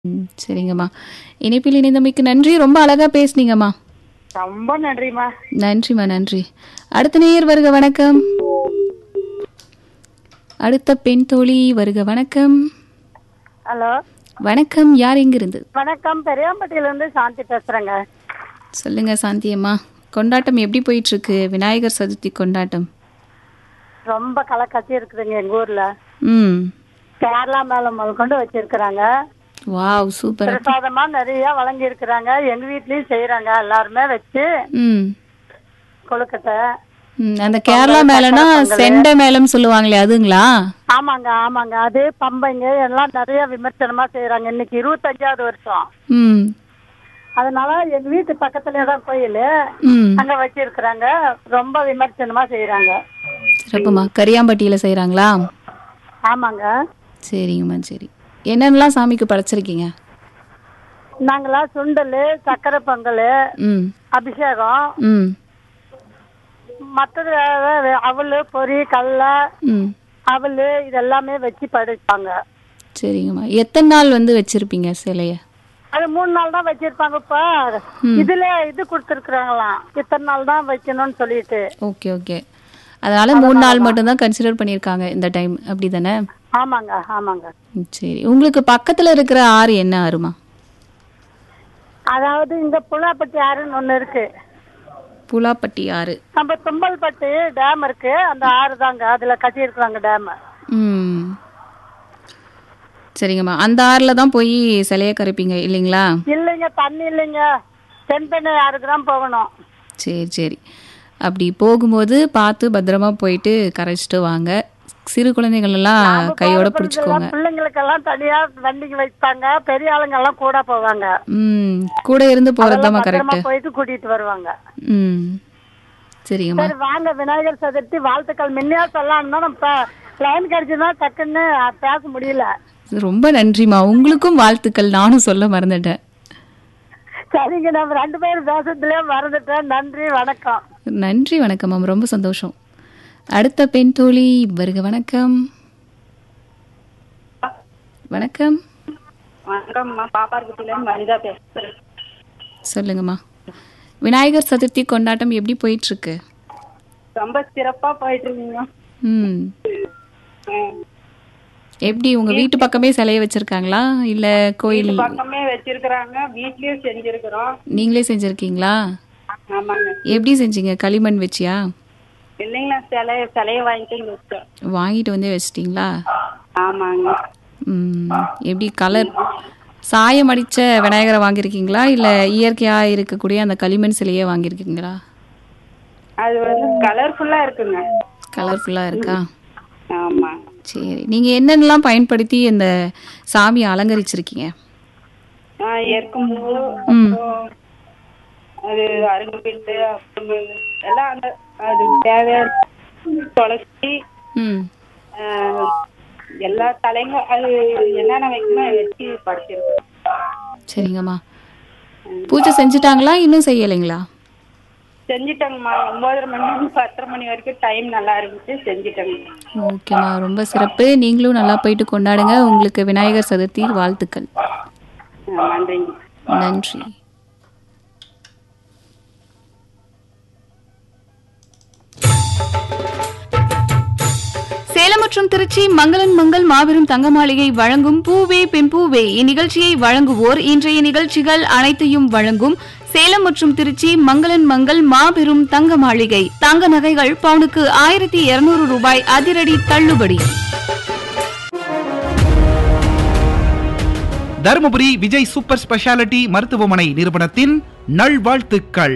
ம். சரிங்கம்மா. இணைப்பில் இணைந்தமைக்கு நன்றி. ரொம்ப அழகா பேசுனீங்கம்மா. ரொம்ப நன்றிம்மா நன்றிம்மா, நன்றி. அடுத்த நேயர் வருக வணக்கம். அடுத்த பெண் தோழி வருக வணக்கம். ஹலோ வணக்கம். யார் எங்கிருந்து? வணக்கம் பெரியாம்பட்டியில இருந்து சாந்தி பேசுறேங்க சொல்லுங்க சாந்தி அம்மா. கொண்டாட்டம் எப்படி போயிட்டு இருக்கு? விநாயகர் சதுர்த்தி கொண்டாட்டம். ரொம்ப கலக்கச்சி இருக்குதுங்க எங்க ஊர்ல ம். கேரளா மேளம் முதல் கொண்டு வச்சிருக்கிறாங்க வாவ் சூப்பர். பிரசாதமா நிறைய வழங்கி இருக்கிறாங்க எங்க வீட்லயும் செய்யறாங்க எல்லாருமே வச்சு ம். கொழுக்கட்டை ம். அந்த கேரளா மேலனா செண்டை மேளம் சொல்லுவாங்களே அதுங்களா? ஆமாங்க ஆமாங்க அது பம்பைங்க எல்லாம் நிறைய விமர்சனமா செய்யறாங்க இன்னைக்கு இருபத்தஞ்சாவது வருஷம் ம். அதனால எங்க வீட்டு பக்கத்துலயே தான் கோயில் ம். அங்க வச்சிருக்கிறாங்க ரொம்ப விமர்சனமா செய்யறாங்க சிறப்புமா. கரியாம்பட்டியில செய்றாங்களா? ஆமாங்க சரிங்கம்மா சரி. என்னென்னலாம் சாமிக்கு படைச்சிருக்கீங்க? நாங்களா சுண்டல் சக்கரை பொங்கல் ம். அபிஷேகம் ம். மற்றது அவல் பொரி கடல ம். அவல் இது எல்லாமே வச்சு படைப்பாங்க சரிங்கம்மா. எத்தனை நாள் வந்து வச்சிருப்பீங்க சிலைய? அது மூணு நாள் தான் வச்சிருப்பாங்க இப்ப இதுல இது கொடுத்துருக்குறாங்களாம் இத்தனை நாள் தான் வைக்கணும்னு சொல்லிட்டு ஓகே ஓகே. அதனால மூணு நாள் மட்டும் தான் கன்சிடர் பண்ணியிருக்காங்க இந்த டைம் அப்படிதானே? ஆமாங்க ஆமாங்க ம், சரி. உங்களுக்கு பக்கத்துல இருக்கிற ஆறு என்ன ஆறுமா? அதாவது இங்க புலாப்பட்டி ஆறுன்னு ஒண்ணு இருக்கு புலாப்பட்டி ஆறு. நம்ம தும்பல்பட்டி டேம் இருக்கு அந்த ஆறு தாங்க அதுல கட்டியிருக்கிறாங்க டேம் ம். சரிங்கம்மா. அந்த ஆறுல தான் போய் சிலைய கரைப்பீங்க இல்லைங்களா? இல்லைங்க தண்ணி இல்லைங்க தென்பெண்ணை ஆறுக்கு தான் போகணும் சரி சரி. அப்படி போகும்போது பார்த்து பத்திரமா போயிட்டு கரைச்சிட்டு வாங்க. சிறு குழந்தைகள் எல்லாம் கையோட பிடிச்சுக்கோங்க. பிள்ளைங்களுக்கெல்லாம் தனியா வண்டிக்கு வைப்பாங்க பெரிய ஆளுங்க எல்லாம் கூட போவாங்க ம். கூட இருந்து போறதுதாம்மா பத்திரமா கரெக்ட். போயிட்டு கூட்டிட்டு வருவாங்க ம். சரிங்கம்மா. சரி வாங்க விநாயகர் சதுர்த்தி வாழ்த்துக்கள் முன்னையா சொல்லலாம்னா நம்ம லைன் கிடைச்சதுனா டக்குன்னு பேச முடியல ரொம்ப நன்றிம்மா. உங்களுக்கும் வாழ்த்துக்கள். நானும் சொல்ல மறந்துட்டேன். சரிங்க நம்ம ரெண்டு பேரும் பேசுறதுலயே மறந்துட்டேன் நன்றி வணக்கம் நன்றி வணக்கம் மேம். ரொம்ப சந்தோஷம். அடுத்த பெண் தோழி வருக வணக்கம். வணக்கம். வணக்கம்மா பாப்பார்குட்டிலேருந்து வனிதா பேசுறேன் சொல்லுங்கம்மா. விநாயகர் சதுர்த்தி கொண்டாட்டம் எப்படி போயிட்டு இருக்கு? ரொம்ப சிறப்பா போயிட்டு இருக்கீங்க ம். எப்படி உங்க வீட்டு பக்கமே சிலைய வச்சிருக்காங்களா இல்ல கோயில் பக்கமே வச்சிருக்கிறாங்க வீட்லயும் செஞ்சிருக்கிறோம் நீங்களே செஞ்சிருக்கீங்களா? ஆமாங்க எப்படி செஞ்சீங்க? களிமண் வச்சியா? இல்லைங்களா சிலை சிலையை வாங்கிட்டு வந்து வச்சோம் வாங்கிட்டு வந்தே வச்சிட்டீங்களா? ஆமாங்க ம். எப்படி கலர் சாயம் அடிச்ச விநாயகரை வாங்கியிருக்கீங்களா இல்ல இயற்கையா இருக்கக்கூடிய அந்த களிமண் சிலையே வாங்கியிருக்கீங்களா? அது வந்து கலர்ஃபுல்லா இருக்குங்க கலர்ஃபுல்லா இருக்கா? ஆமா சரி. நீங்க என்னென்னலாம் பயன்படுத்தி இந்த சாமியை அலங்கரிச்சிருக்கீங்க? ஏற்கும்போது ம். அது அருகு பிட்டு அப்புறம் எல்லாம் அந்த அது தேவையான துளசி ம். ஆஹ், எல்லா தலைங்க அது என்னென்ன வைக்கணுமோ வச்சு படைச்சிருக்கோம் சரிங்கம்மா. பூஜை செஞ்சுட்டாங்களா? இன்னும் செய்யலைங்களா? செஞ்சிட்டேங்கம்மா ஒன்பதரை மணி பத்தரை மணி வரைக்கும் டைம் நல்லா இருந்துச்சு செஞ்சிட்டேங்க ஓகேம்மா. ரொம்ப சிறப்பு. நீங்களும் நல்லா போயிட்டு கொண்டாடுங்க. உங்களுக்கு விநாயகர் சதுர்த்தி வாழ்த்துக்கள். ஆஹ், நன்றிங்க நன்றி. சேலம் மற்றும் திருச்சி மங்களன் மங்கள் மாபெரும் தங்க மாளிகை வழங்கும் பூவே பெம்பூவே இந்நிகழ்ச்சியை வழங்குவோர் இன்றைய நிகழ்ச்சிகள் அனைத்தையும் வழங்கும் சேலம் மற்றும் திருச்சி மங்களன் மங்கள் மாபெரும் தங்க மாளிகை தங்க நகைகள் பவுனுக்கு ஆயிரத்தி இருநூறு ரூபாய் அதிரடி தள்ளுபடி தருமபுரி விஜய் சூப்பர் ஸ்பெஷாலிட்டி மருத்துவமனை நிறுவனத்தின் நல்வாழ்த்துக்கள்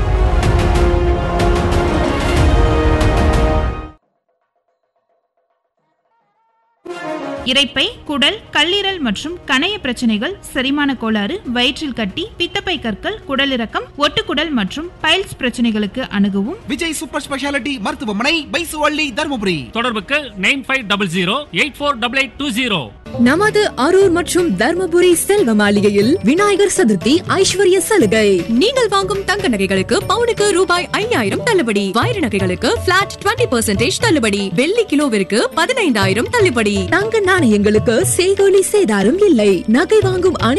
இரைப்பை குடல் கல்லீரல் மற்றும் கணைய பிரச்சனைகள் செரிமான கோளாறு வயிற்றில் கட்டி பித்தப்பை கற்கள் குடலிறக்கம் ஒட்டுக்குடல் மற்றும் பைல்ஸ் பிரச்சனைகளுக்கு அணுகவும் விஜய் சூப்பர் ஸ்பெஷாலிட்டி மருத்துவமனை பைசுவள்ளி தருமபுரி தொடர்புக்கு nine five double zero eight four double eight two zero நமது அரூர் மற்றும் தர்மபுரி செல்வ மாளிகையில் விநாயகர் சதுர்த்தி ஐஸ்வர்ய சலுகை நீங்கள் வாங்கும் தங்க நகைகளுக்கு பவுனுக்கு ரூபாய் ஐயாயிரம் தள்ளுபடி வைர நகைகளுக்கு பிளாட் 20% தள்ளுபடி வெள்ளி கிலோவிற்கு பதினைந்தாயிரம் தள்ளுபடி தங்க நாணய நாணயங்களுக்கு செய்கூலி சேதாரம் இல்லை நகை வாங்கும் அனை